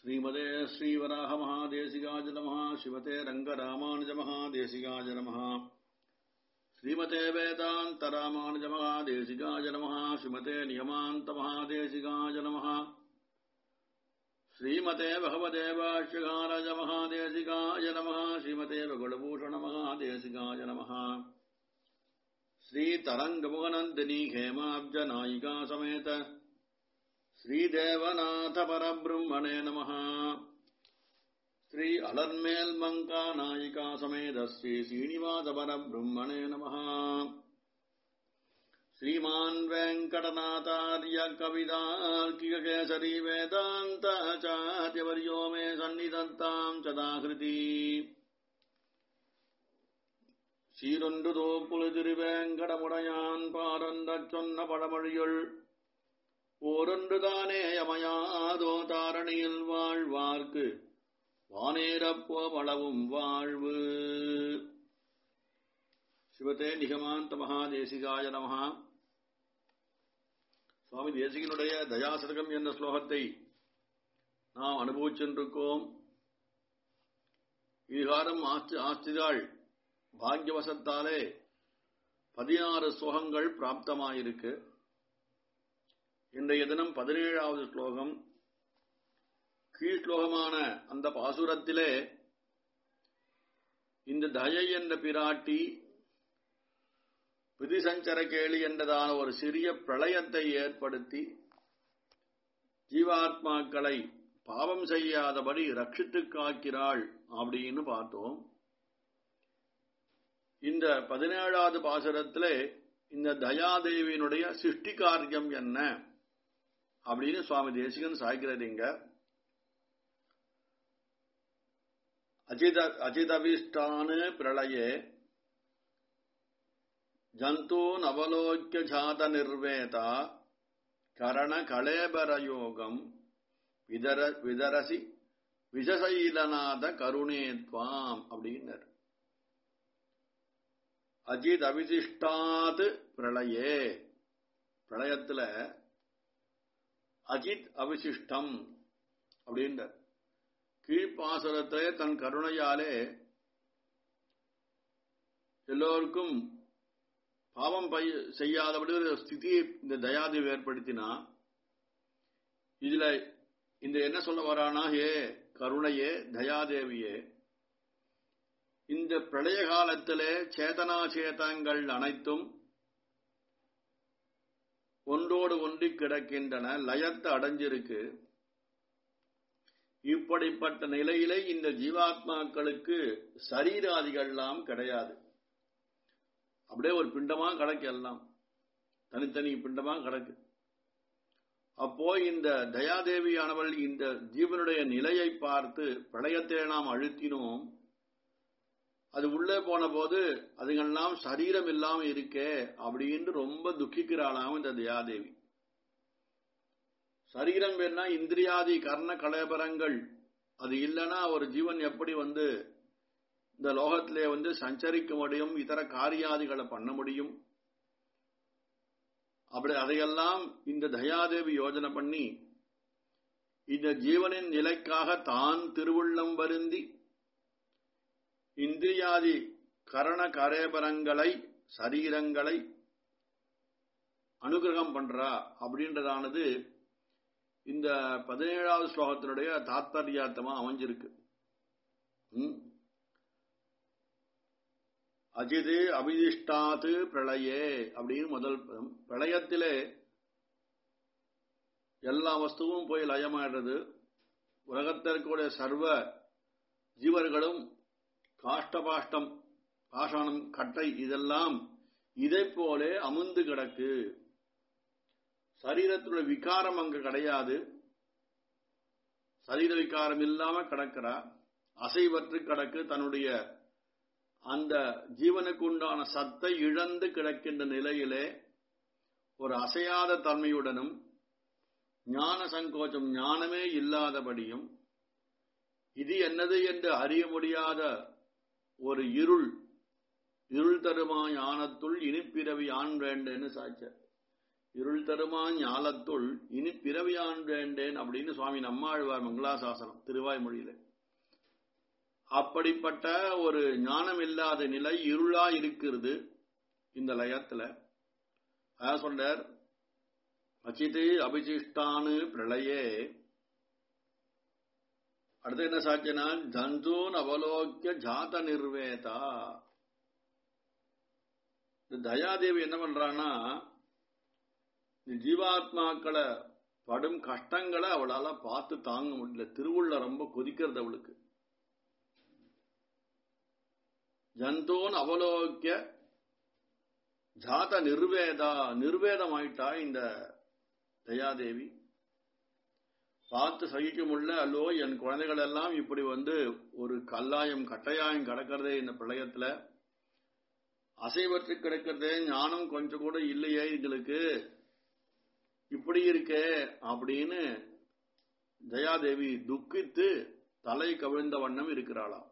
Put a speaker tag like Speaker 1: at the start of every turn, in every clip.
Speaker 1: श्रीमते श्रीवराहमहादेशिकाय नमः शिवते रङ्गरामानुजमहादेशिकाय नमः श्रीमते वेदान्तरामानुजमहादेशिकाय नमः श्रीमते नियमान्तमहादेशिकाय नमः श्रीमते भगवते भाष्यकाराय नमः श्रीमते भगुलभूषणमहादेशिकाय नमः श्रीतरङ्गमुगनन्दिनी हेमाब्जनायिका समेत श्रीदेवनाथ परब्रह्मणे नमः श्री अलर्मेल् मङ्का नायिका समेत श्री श्रीनिवास परब्रह्मणे नमः श्रीमान् वेङ्कटनाथार्य कविदार्किककेसरी वेदान्ताचार्यवर्यो मे सन्निधत्ताम् सदाकृति சீரொன்றுதோ புலிதிருவேங்கடமுடையான் பாரந்தச் சொன்ன பழமொழியுள் ஓரொன்றுதானே யமயாதோ தாரணியில் வாழ்வார்க்கு வானேரப்போ வளவும் வாழ்வு சிவத்தே நிகமாந்த மகாதேசிகாய நமகா சுவாமி தேசிகனுடைய தயாசதகம் என்ற ஸ்லோகத்தை நாம் அனுபவிச்சென்றிருக்கோம் இதுகாரம் ஆஸ்திதாள் பாக்யவசத்தாலே பதினாறு ஸ்லோகங்கள் பிராப்தமாயிருக்கு இன்றைய தினம் பதினேழாவது ஸ்லோகம் கீழ் ஸ்லோகமான அந்த பாசுரத்திலே இந்த தயை என்ற பிராட்டி விதிசஞ்சர கேளி என்றதான ஒரு சிறிய பிரளயத்தை ஏற்படுத்தி ஜீவாத்மாக்களை பாவம் செய்யாதபடி ரட்சித்து காக்கிறாள் அப்படின்னு பார்த்தோம் இந்த பதினேழாவது பாசுரத்திலே இந்த தயாதேவியினுடைய சிருஷ்டி காரியம் என்ன அப்படின்னு சுவாமி தேசிகன் சாய்க்கிறீங்க அஜித அஜிதவிஷ்டானு பிரளயே ஜந்து நவலோக்கிய ஜாத நிர்வேதா கரண கலேபரயோகம் விதர விதரசி விஜசைலநாத கருணேத்வாம் அப்படின்னர் அஜித் அவிசிஷ்டாத் பிரளயே பிரளயத்துல அஜித் அவிசிஷ்டம் அப்படின்ற கீழ்ப்பாசுரத்திலே தன் கருணையாலே எல்லோருக்கும் பாவம் செய்யாதபடி ஒரு ஸ்திதியை இந்த தயாதேவி ஏற்படுத்தினா இதுல இந்த என்ன சொல்ல வரானா ஹே கருணையே தயாதேவியே இந்த பிரளய காலத்திலே சேதனா சேதங்கள் அனைத்தும் ஒன்றோடு ஒன்றி கிடக்கின்றன லயத்தை அடைஞ்சிருக்கு இப்படிப்பட்ட நிலையிலே இந்த ஜீவாத்மாக்களுக்கு சரீராதிகள்லாம் கிடையாது அப்படியே ஒரு பிண்டமா கிடக்கு எல்லாம் தனித்தனி பிண்டமா கிடக்கு அப்போ இந்த தயாதேவியானவள் இந்த ஜீவனுடைய நிலையை பார்த்து பிரளயத்தை நாம் அழுத்தினோம் அது உள்ளே போன போது அதுங்கெல்லாம் சரீரம் இல்லாம இருக்கே அப்படின்னு ரொம்ப துக்கிக்கிறாளாம் இந்த தயாதேவி சரீரம் வேணா இந்திரியாதி கர்ண கலேபரங்கள் அது இல்லைன்னா ஒரு ஜீவன் எப்படி வந்து இந்த லோகத்திலே வந்து சஞ்சரிக்க முடியும் இதர காரியாதிகளை பண்ண முடியும் அப்படி அதையெல்லாம் இந்த தயாதேவி யோஜனை பண்ணி இந்த ஜீவனின் நிலைக்காக தான் திருவுள்ளம் வருந்தி இந்திரியாதி கரண கரேபரங்களை சரீரங்களை அனுகிரகம் பண்றா அப்படின்றதானது இந்த பதினேழாவது ஸ்லோகத்தினுடைய தாத்பரியார்த்தமா அமைஞ்சிருக்கு அஜிது அபிதிஷ்டாத்து பிரளயே அப்படின்னு முதல் பிரளயத்திலே எல்லா வஸ்துவும் போய் லயமாயிடுறது உலகத்திற்குடைய சர்வ ஜீவர்களும் காஷ்டபாஷ்டம் பாஷாணம் கட்டை இதெல்லாம் இதை போலே அமுந்து கிடக்கு சரீரத்துடைய விகாரம் அங்கு கிடையாது சரீர விகாரம் இல்லாம கிடக்கிறா அசைவற்று கிடக்கு தன்னுடைய அந்த ஜீவனுக்கு உண்டான சத்தை இழந்து கிடக்கின்ற நிலையிலே ஒரு அசையாத தன்மையுடனும் ஞான சங்கோச்சம் ஞானமே இல்லாதபடியும் இது என்னது என்று அறிய முடியாத ஒரு இருள் இருள் தருமா ஞானத்துள் இனிப்பிறவி ஆண் வேண்டேன்னு சாய்ச்ச இருள் தருமா ஞாலத்துள் இனி பிறவியான் வேண்டேன் அப்படின்னு சுவாமி நம்மாழ்வார் மங்களாசாசனம் திருவாய்மொழியில அப்படிப்பட்ட ஒரு ஞானம் இல்லாத நிலை இருளா இருக்கிறது இந்த லயத்துல அதான் சொல்றார் அச்சித்து அபிசிஷ்டானு பிரளயே அடுத்து என்ன சாட்சினா ஜந்தூன் அவலோக்கிய ஜாத நிர்வேதா இந்த தயாதேவி என்ன பண்றான்னா இந்த ஜீவாத்மாக்களை படும் கஷ்டங்களை அவளால பார்த்து தாங்க முடியல திருவுள்ள ரொம்ப கொதிக்கிறது அவளுக்கு ஜந்தோன் அவலோக்கிய ஜாத நிர்வேதா நிர்வேதமாயிட்டா இந்த தயாதேவி பார்த்து சகிக்க முடியல அல்லோ என் குழந்தைகள் எல்லாம் இப்படி வந்து ஒரு கல்லாயம் கட்டையாயம் கிடக்கிறதே இந்த பிரளயத்துல அசைவற்று கிடக்கிறதே ஞானம் கொஞ்சம் கூட இல்லையே எங்களுக்கு இப்படி இருக்கே அப்படின்னு ஜயாதேவி துக்கித்து தலை கவிழ்ந்த வண்ணம் இருக்கிறாளாம்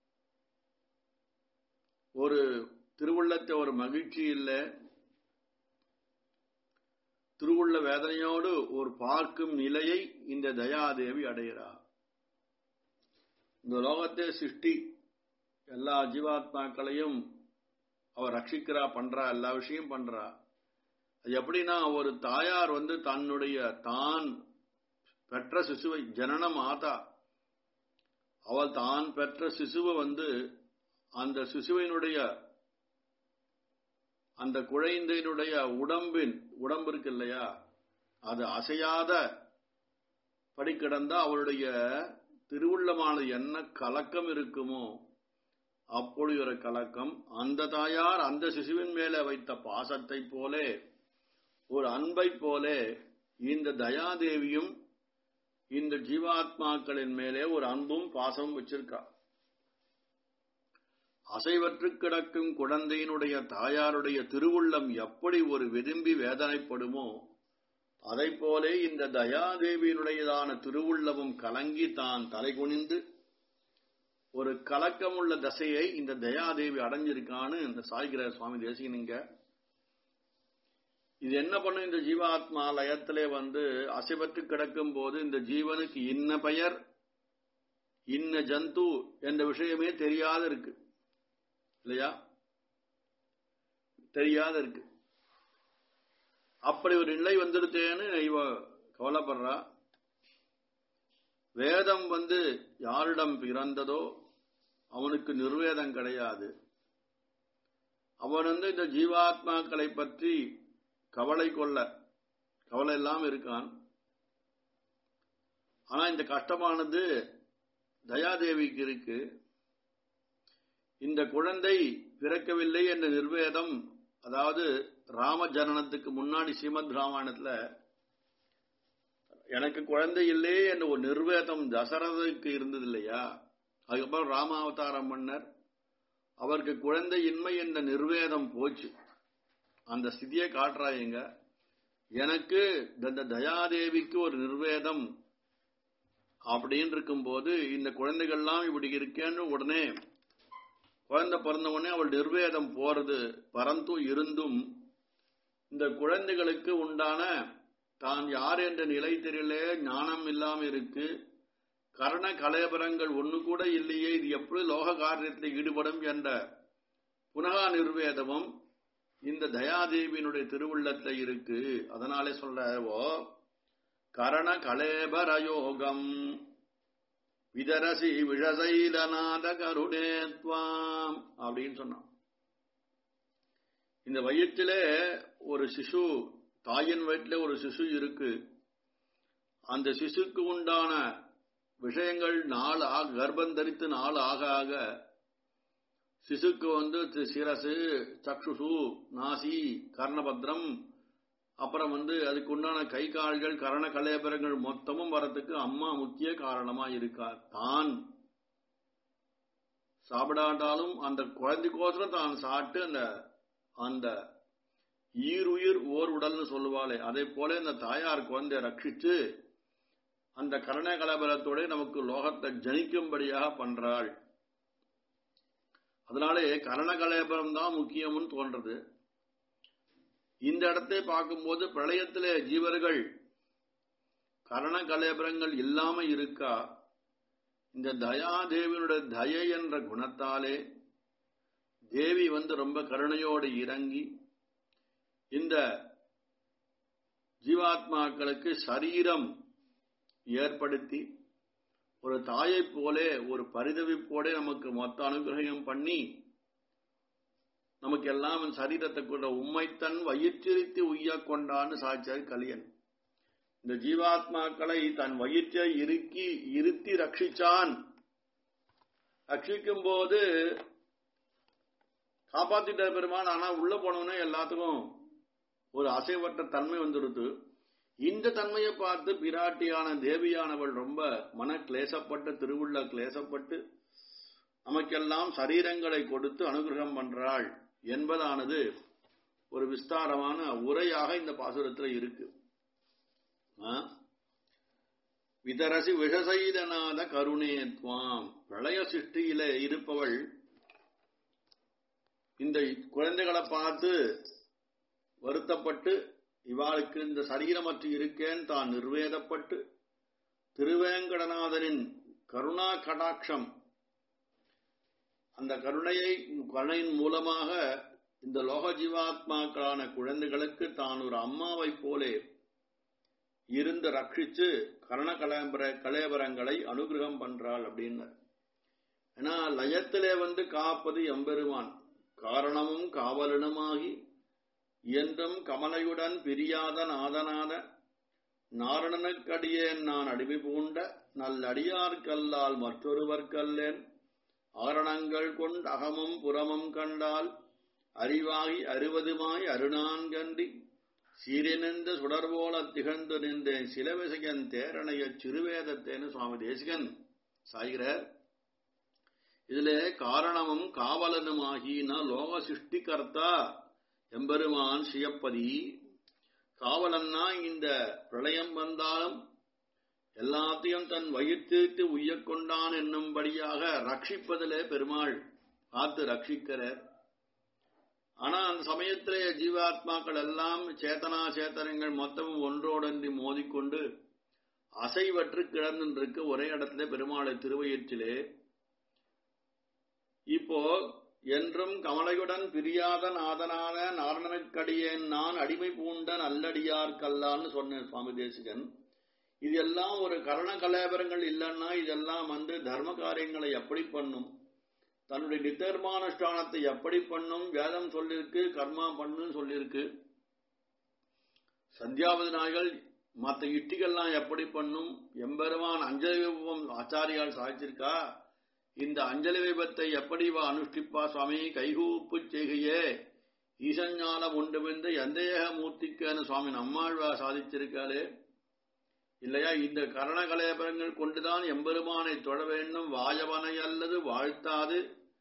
Speaker 1: ஒரு திருவுள்ளத்தை ஒரு மகிழ்ச்சி இல்லை திருவுள்ள வேதனையோடு ஒரு பார்க்கும் நிலையை இந்த தயாதேவி அடைகிறார் இந்த லோகத்தை சிருஷ்டி எல்லா ஜீவாத்மாக்களையும் அவர் ரட்சிக்கிறா பண்றா எல்லா விஷயம் பண்றா அது எப்படின்னா ஒரு தாயார் வந்து தன்னுடைய தான் பெற்ற சிசுவை ஜனன மாதா அவள் தான் பெற்ற சிசுவை வந்து அந்த சிசுவினுடைய அந்த குழந்தையினுடைய உடம்பின் உடம்பு இருக்கு இல்லையா அது அசையாத படி கிடந்தா அவளுடைய திருவுள்ளமான என்ன கலக்கம் இருக்குமோ அப்பொழி ஒரு கலக்கம் அந்த தாயார் அந்த சிசுவின் மேலே வைத்த பாசத்தை போலே ஒரு அன்பை போலே இந்த தயாதேவியும் இந்த ஜீவாத்மாக்களின் மேலே ஒரு அன்பும் பாசமும் வச்சிருக்கா அசைவற்று கிடக்கும் குழந்தையினுடைய தாயாருடைய திருவுள்ளம் எப்படி ஒரு விரும்பி வேதனைப்படுமோ அதை போலே இந்த தயாதேவியினுடையதான திருவுள்ளமும் கலங்கி தான் தலைகுனிந்து ஒரு கலக்கமுள்ள தசையை இந்த தயாதேவி அடைஞ்சிருக்கான்னு இந்த சாய்கிர சுவாமி தேசிகனுங்க இது என்ன பண்ணும் இந்த ஜீவாத்மா லயத்திலே வந்து அசைவற்று கிடக்கும் போது இந்த ஜீவனுக்கு இன்ன பெயர் இன்ன ஜந்து என்ற விஷயமே தெரியாத இருக்கு இல்லையா தெரியாத இருக்கு அப்படி ஒரு நிலை வந்துடுத்தேன்னு இவ கவலைப்படுறா வேதம் வந்து யாரிடம் பிறந்ததோ அவனுக்கு நிர்வேதம் கிடையாது அவன் வந்து இந்த ஜீவாத்மாக்களை பற்றி கவலை கொள்ள கவலை இல்லாம இருக்கான் ஆனா இந்த கஷ்டமானது தயாதேவிக்கு இருக்கு இந்த குழந்தை பிறக்கவில்லை என்ற நிர்வேதம் அதாவது ராம ஜனனத்துக்கு முன்னாடி ஸ்ரீமத் ராமாயணத்துல எனக்கு குழந்தை இல்லையே என்ற ஒரு நிர்வேதம் தசரதுக்கு இருந்தது இல்லையா அதுக்கப்புறம் ராமாவதாரம் மன்னர் அவருக்கு குழந்தை இன்மை என்ற நிர்வேதம் போச்சு அந்த ஸ்திதியை காட்டுறாங்க எனக்கு இந்த தயாதேவிக்கு ஒரு நிர்வேதம் அப்படின்னு இருக்கும்போது இந்த குழந்தைகள்லாம் இப்படி இருக்கேன்னு உடனே குழந்தை பிறந்த உடனே அவள் நிர்வேதம் போறது பரந்து இருந்தும் இந்த குழந்தைகளுக்கு உண்டான தான் யார் என்ற நிலை தெரியல ஞானம் இல்லாம இருக்கு கரண கலேபரங்கள் ஒண்ணு கூட இல்லையே இது எப்படி லோக காரியத்தில் ஈடுபடும் என்ற புனகா நிர்வேதமும் இந்த தயாதேவியினுடைய திருவுள்ளத்துல இருக்கு அதனாலே சொல்றவோ கரண கலேபரயோகம் விதரசி விஷசைலநாத கருடேத்வாம் அப்படின்னு சொன்னான் இந்த வயிற்றிலே ஒரு சிசு தாயின் வயிற்றிலே ஒரு சிசு இருக்கு அந்த சிசுக்கு உண்டான விஷயங்கள் நாள் ஆக கர்ப்பம் தரித்து நாள் ஆக ஆக சிசுக்கு வந்து சிரசு சக்ஷுசு நாசி கர்ணபத்ரம் அப்புறம் வந்து அதுக்கு உண்டான கை கால்கள் கரண கலேபரங்கள் மொத்தமும் வரத்துக்கு அம்மா முக்கிய காரணமா இருக்கா தான் சாப்பிடாட்டாலும் அந்த குழந்தைக்கோசரம் தான் சாப்பிட்டு அந்த அந்த ஈருயிர் ஓர் உடல்னு சொல்லுவாளே அதே போல இந்த தாயார் குழந்தைய ரட்சிச்சு அந்த கரண கலபலத்தோட நமக்கு லோகத்தை ஜனிக்கும்படியாக பண்றாள் அதனாலே கரண கலேபரம் தான் முக்கியம்னு தோன்றது இந்த இடத்தை பார்க்கும்போது பிரளயத்திலே ஜீவர்கள் கரண கலேபரங்கள் இல்லாம இருக்கா இந்த தயாதேவியினுடைய தயை என்ற குணத்தாலே தேவி வந்து ரொம்ப கருணையோடு இறங்கி இந்த ஜீவாத்மாக்களுக்கு சரீரம் ஏற்படுத்தி ஒரு தாயைப் போலே ஒரு பரிதவிப்போட நமக்கு மொத்த அனுகிரகம் பண்ணி நமக்கு எல்லாம் சரீரத்தை கொண்ட உம்மைத்தன் வயிற்றிருத்தி உய்ய கொண்டான்னு சாட்சியார் கலியன் இந்த ஜீவாத்மாக்களை தன் வயிற்றை இறுக்கி இருத்தி ரட்சிச்சான் ரட்சிக்கும் போது காப்பாத்திட்டார் பெருமான் ஆனா உள்ள போனவனே எல்லாத்துக்கும் ஒரு அசைவற்ற தன்மை வந்துடுது இந்த தன்மையை பார்த்து பிராட்டியான தேவியானவள் ரொம்ப மன கிளேசப்பட்டு திருவுள்ள கிளேசப்பட்டு நமக்கெல்லாம் சரீரங்களை கொடுத்து அனுகிரகம் பண்றாள் என்பதானது ஒரு விஸ்தாரமான உரையாக இந்த பாசுரத்தில் இருக்கு விதரசி விஷசைதநாத கருணேத்வாம் பிரளய சிருஷ்டியில இருப்பவள் இந்த குழந்தைகளை பார்த்து வருத்தப்பட்டு இவாளுக்கு இந்த சரீரமற்று இருக்கேன் தான் நிர்வேதப்பட்டு திருவேங்கடநாதனின் கருணா கடாட்சம் அந்த கருணையை கருணையின் மூலமாக இந்த லோக ஜீவாத்மாக்களான குழந்தைகளுக்கு தான் ஒரு அம்மாவை போலே இருந்து ரட்சிச்சு கரண கலேபர கலேபரங்களை அனுகிரகம் பண்றாள் அப்படின்னு ஏன்னா லயத்திலே வந்து காப்பது எம்பெருமான் காரணமும் காவலனுமாகி என்றும் கமலையுடன் பிரியாத நாதநாத நாரணனுக்கடியேன் நான் அடிமை பூண்ட நல்லடியார்கல்லால் மற்றொருவர்கல்லேன் ஆரணங்கள் கொண்டு அகமும் புறமும் கண்டால் அறிவாகி அறுவதுமாய் அருணான்கன்றி சீரினிந்த சுடர்போல திகழ்ந்து நின்றேன் சிலவிசகன் தேரணைய சிறுவேதத்தேன்னு சுவாமி தேசிகன் சாய்கிறார் இதிலே காரணமும் காவலனுமாகினா லோக சிருஷ்டிகர்த்தா எம்பெருமான் சியப்பதி காவலன்னா இந்த பிரளயம் வந்தாலும் எல்லாத்தையும் தன் வயிற்றிட்டு உய்யக் கொண்டான் என்னும்படியாக ரட்சிப்பதிலே பெருமாள் காத்து ரட்சிக்கிறார் ஆனா அந்த சமயத்திலே ஜீவாத்மாக்கள் எல்லாம் சேத்தனா சேத்தனங்கள் மொத்தமும் ஒன்றோடன்றி மோதிக்கொண்டு அசைவற்று கிடந்துருக்கு ஒரே இடத்துல பெருமாளை திருவயிற்றிலே இப்போ என்றும் கமலையுடன் பிரியாத நாதனான நாரணனுக்கடியேன் நான் அடிமை பூண்ட நல்லடியார் கல்லான்னு சொன்னேன் சுவாமி தேசிகன் இதெல்லாம் ஒரு கரண கலேபரங்கள் இல்லைன்னா இதெல்லாம் வந்து தர்ம காரியங்களை எப்படி பண்ணும் தன்னுடைய நித்தர்மானுஷ்டானத்தை எப்படி பண்ணும் வேதம் சொல்லிருக்கு கர்மா பண்ணுன்னு சொல்லியிருக்கு சந்தியாவதி நாய்கள் மற்ற இட்டிகள்லாம் எப்படி பண்ணும் எம்பெருமான் அஞ்சலி விபவம் ஆச்சாரியால் சாதிச்சிருக்கா இந்த அஞ்சலி விபத்தை எப்படி வா அனுஷ்டிப்பா சுவாமி கைகூப்பு செய்கையே ஈசஞ்ஞானம் உண்டுமென்று எந்தேக மூர்த்திக்கான சுவாமி நம்மாழ்வா சாதிச்சிருக்காளே இல்லையா இந்த கரண கலேபரங்கள் கொண்டுதான் எம்பெருமானை தொழ வேண்டும் வாயவனை அல்லது வாழ்த்தாது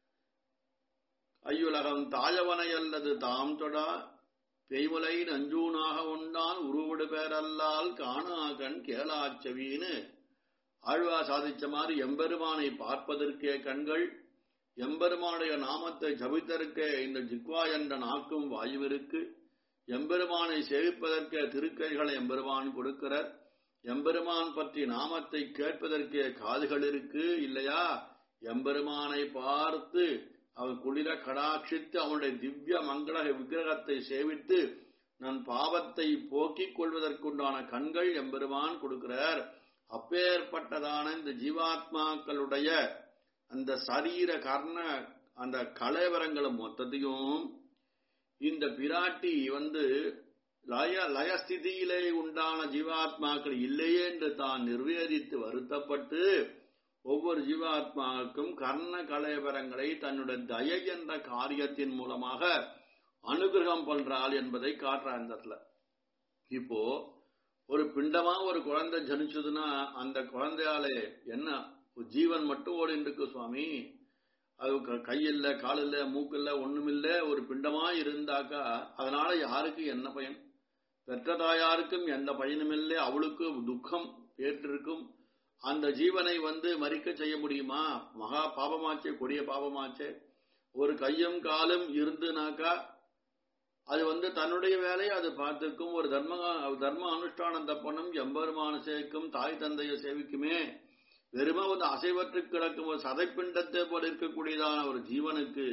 Speaker 1: ஐயுலகம் தாயவனை அல்லது தாம் தொடா பெய்முலை நஞ்சூனாக உண்டான் உருவடு பேரல்லால் காணாகன் கேளாச்சவின்னு ஆழ்வா சாதிச்ச மாதிரி எம்பெருமானை பார்ப்பதற்கே கண்கள் எம்பெருமானுடைய நாமத்தை ஜபித்தற்கே இந்த ஜிக்வா என்ற நாக்கும் வாயுவிற்கு எம்பெருமானை சேவிப்பதற்கே திருக்கைகளை எம்பெருமான் கொடுக்கிறார் எம்பெருமான் பற்றி நாமத்தை கேட்பதற்கே காதுகள் இருக்கு இல்லையா எம்பெருமானை பார்த்து அவன் குளிர கடாட்சித்து அவனுடைய திவ்ய மங்கள விக்கிரகத்தை சேவித்து நன் பாவத்தை போக்கிக் கொள்வதற்குண்டான கண்கள் எம்பெருமான் கொடுக்கிறார் அப்பேற்பட்டதான இந்த ஜீவாத்மாக்களுடைய அந்த சரீர கர்ண அந்த கலைவரங்களும் மொத்தத்தையும் இந்த பிராட்டி வந்து லய லயஸ்திதியிலே உண்டான ஜீவாத்மாக்கள் இல்லையே என்று தான் நிர்வேதித்து வருத்தப்பட்டு ஒவ்வொரு ஜீவாத்மாவுக்கும் கர்ண கலைவரங்களை தன்னுடைய தயை என்ற காரியத்தின் மூலமாக அனுகிரகம் பண்றாள் என்பதை காட்டுறான் இந்த இடத்துல இப்போ ஒரு பிண்டமா ஒரு குழந்தை ஜனிச்சதுன்னா அந்த குழந்தையாலே என்ன ஜீவன் மட்டும் ஓடிட்டு இருக்கு சுவாமி அது கை இல்ல கால் இல்ல மூக்கு இல்ல ஒண்ணுமில்ல ஒரு பிண்டமா இருந்தாக்கா அதனால யாருக்கு என்ன பயன் பெற்ற தாயாருக்கும் எந்த பயனும் இல்லை அவளுக்கு துக்கம் ஏற்றிருக்கும் அந்த ஜீவனை வந்து மறிக்க செய்ய முடியுமா மகா பாபமாச்சே கொடிய பாபமாச்சே ஒரு கையும் காலும் இருந்துனாக்கா அது வந்து தன்னுடைய வேலையை அது பார்த்துக்கும் ஒரு தர்ம தர்ம அனுஷ்டானம் தப்பனும் எம்பெருமான சேவிக்கும் தாய் தந்தையை சேவிக்குமே வெறும வந்து அசைவற்று கிடக்கும் ஒரு சதைப்பிண்டத்தை போல இருக்கக்கூடியதான ஒரு ஜீவனுக்கு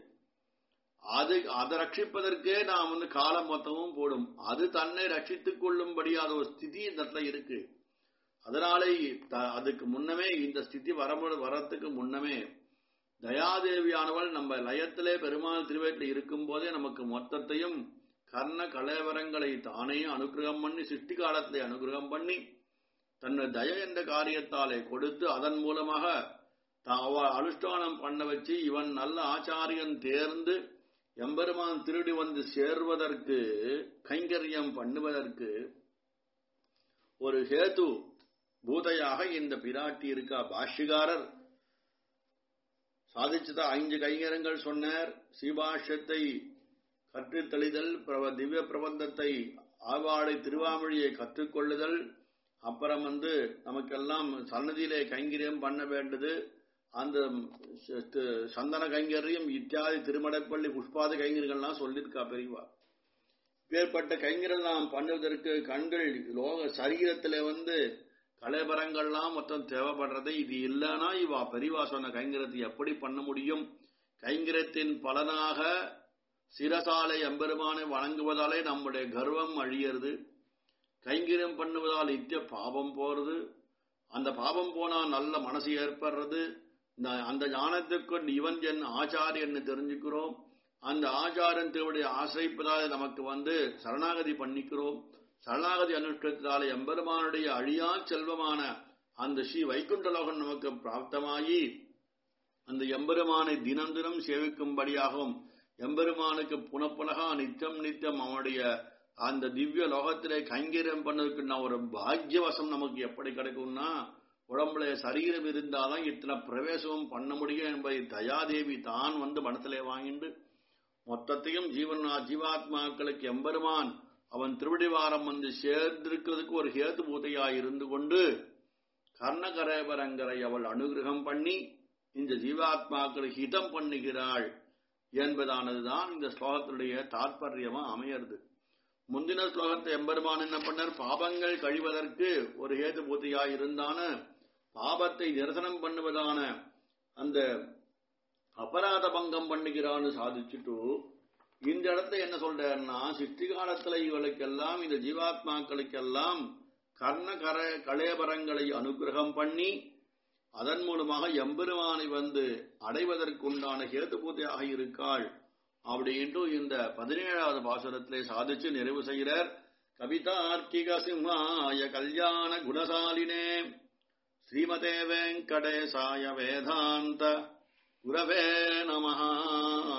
Speaker 1: அது அதை ரட்சிப்பதற்கே நாம் வந்து காலம் மொத்தமும் போடும் அது தன்னை ரட்சித்துக் கொள்ளும்படியாத ஒரு ஸ்திதி இந்த இடத்துல இருக்கு அதனாலே அதுக்கு முன்னமே இந்த ஸ்திதி வர வரத்துக்கு முன்னமே தயாதேவியானவள் நம்ம லயத்திலே பெருமாள் திருவேட்டில் இருக்கும் போதே நமக்கு மொத்தத்தையும் கர்ண கலேவரங்களை தானே அனுகிரகம் பண்ணி சிருஷ்டி காலத்திலே அனுகிரகம் பண்ணி தன்னை தய என்ற காரியத்தாலே கொடுத்து அதன் மூலமாக அவ அனுஷ்டானம் பண்ண வச்சு இவன் நல்ல ஆச்சாரியன் தேர்ந்து எம்பெருமான் திருடி வந்து சேர்வதற்கு கைங்கரியம் பண்ணுவதற்கு ஒரு ஹேது பூதையாக இந்த பிராட்டி இருக்கா பாஷ்யகாரர் சாதிச்சதா ஐந்து கைங்கரங்கள் சொன்னார் சீபாஷ்யத்தை கற்றுத் தெளிதல் திவ்ய பிரபந்தத்தை ஆவாடை திருவாமொழியை கற்றுக்கொள்ளுதல் அப்புறம் வந்து நமக்கெல்லாம் சன்னதியிலே கைங்கரியம் பண்ண வேண்டது அந்த சந்தன கைங்கரியம் இத்தியாதி திருமடப்பள்ளி புஷ்பாத கைங்கரியங்கள்லாம் சொல்லியிருக்கா பெரியவா இப்பேற்பட்ட கைங்கரியம் நாம் பண்ணுவதற்கு கண்கள் லோக சரீரத்திலே வந்து கலைபரங்கள்லாம் மொத்தம் தேவைப்படுறது இது இல்லைன்னா இவா பெரியவா சொன்ன கைங்கரத்தை எப்படி பண்ண முடியும் கைங்கரத்தின் பலனாக சிரசாலை எம்பெருமானை வணங்குவதாலே நம்முடைய கர்வம் அழியறது கைங்கரியம் பண்ணுவதால் நித்திய பாவம் போறது அந்த பாவம் போனா நல்ல மனசு ஏற்படுறது அந்த ஞானத்துக்கு இவன் என் ஆச்சாரியன்னு தெரிஞ்சுக்கிறோம் அந்த ஆச்சாரன் திருவுடைய ஆசிரிப்பதால் நமக்கு வந்து சரணாகதி பண்ணிக்கிறோம் சரணாகதி அனுஷ்டத்தால் எம்பெருமானுடைய அழியா செல்வமான அந்த ஸ்ரீ வைகுண்டலோகம் நமக்கு பிராப்தமாகி அந்த எம்பெருமானை தினம் தினம் சேவிக்கும்படியாகவும் எம்பெருமானுக்கு புனப்புனகா நித்தியம் நித்தியம் அவனுடைய அந்த திவ்ய லோகத்திலே கைங்கரியம் பண்ணதுக்கு நான் ஒரு பாக்யவசம் நமக்கு எப்படி கிடைக்கும்னா உடம்புல சரீரம் இருந்தாதான் இத்தனை பிரவேசமும் பண்ண முடியும் என்பதை தயாதேவி தான் வந்து மனத்திலே வாங்கிண்டு மொத்தத்தையும் ஜீவன் ஜீவாத்மாக்களுக்கு எம்பெருமான் அவன் திருவடிவாரம் வந்து சேர்ந்திருக்கிறதுக்கு ஒரு ஹேத்து பூதையாய் இருந்து கொண்டு கர்ணகரேபரங்கரை அவள் அனுகிரகம் பண்ணி இந்த ஜீவாத்மாக்களுக்கு ஹிதம் பண்ணுகிறாள் என்பதானதுதான் இந்த ஸ்லோகத்தினுடைய தாற்பயமா அமையிறது முந்தின ஸ்லோகத்தை எம்பெருமான் என்ன பண்ணார் பாபங்கள் கழிவதற்கு ஒரு ஹேது பூத்தியாய் இருந்தான பாபத்தை நிரசனம் பண்ணுவதான அந்த அபராத பங்கம் பண்ணுகிறான்னு சாதிச்சுட்டு இந்த இடத்துல என்ன சொல்றாருன்னா சிருஷ்டி காலத்துல இவளுக்கெல்லாம் இந்த ஜீவாத்மாக்களுக்கெல்லாம் கர்ண கர கலேபரங்களை அனுகிரகம் பண்ணி அதன் மூலமாக எம்பெருமானை வந்து அடைவதற்குண்டான ஹேதுபூத்தையாக இருக்காள் அப்படின்ட்டு இந்த பதினேழாவது பாசுரத்திலே சாதிச்சு நிறைவு செய்கிறார் கவிதார்க்கிக சிம்மாய கல்யாண குணசாலினே ஸ்ரீமதே வெங்கடேசாய வேதாந்த குரவே நமஹா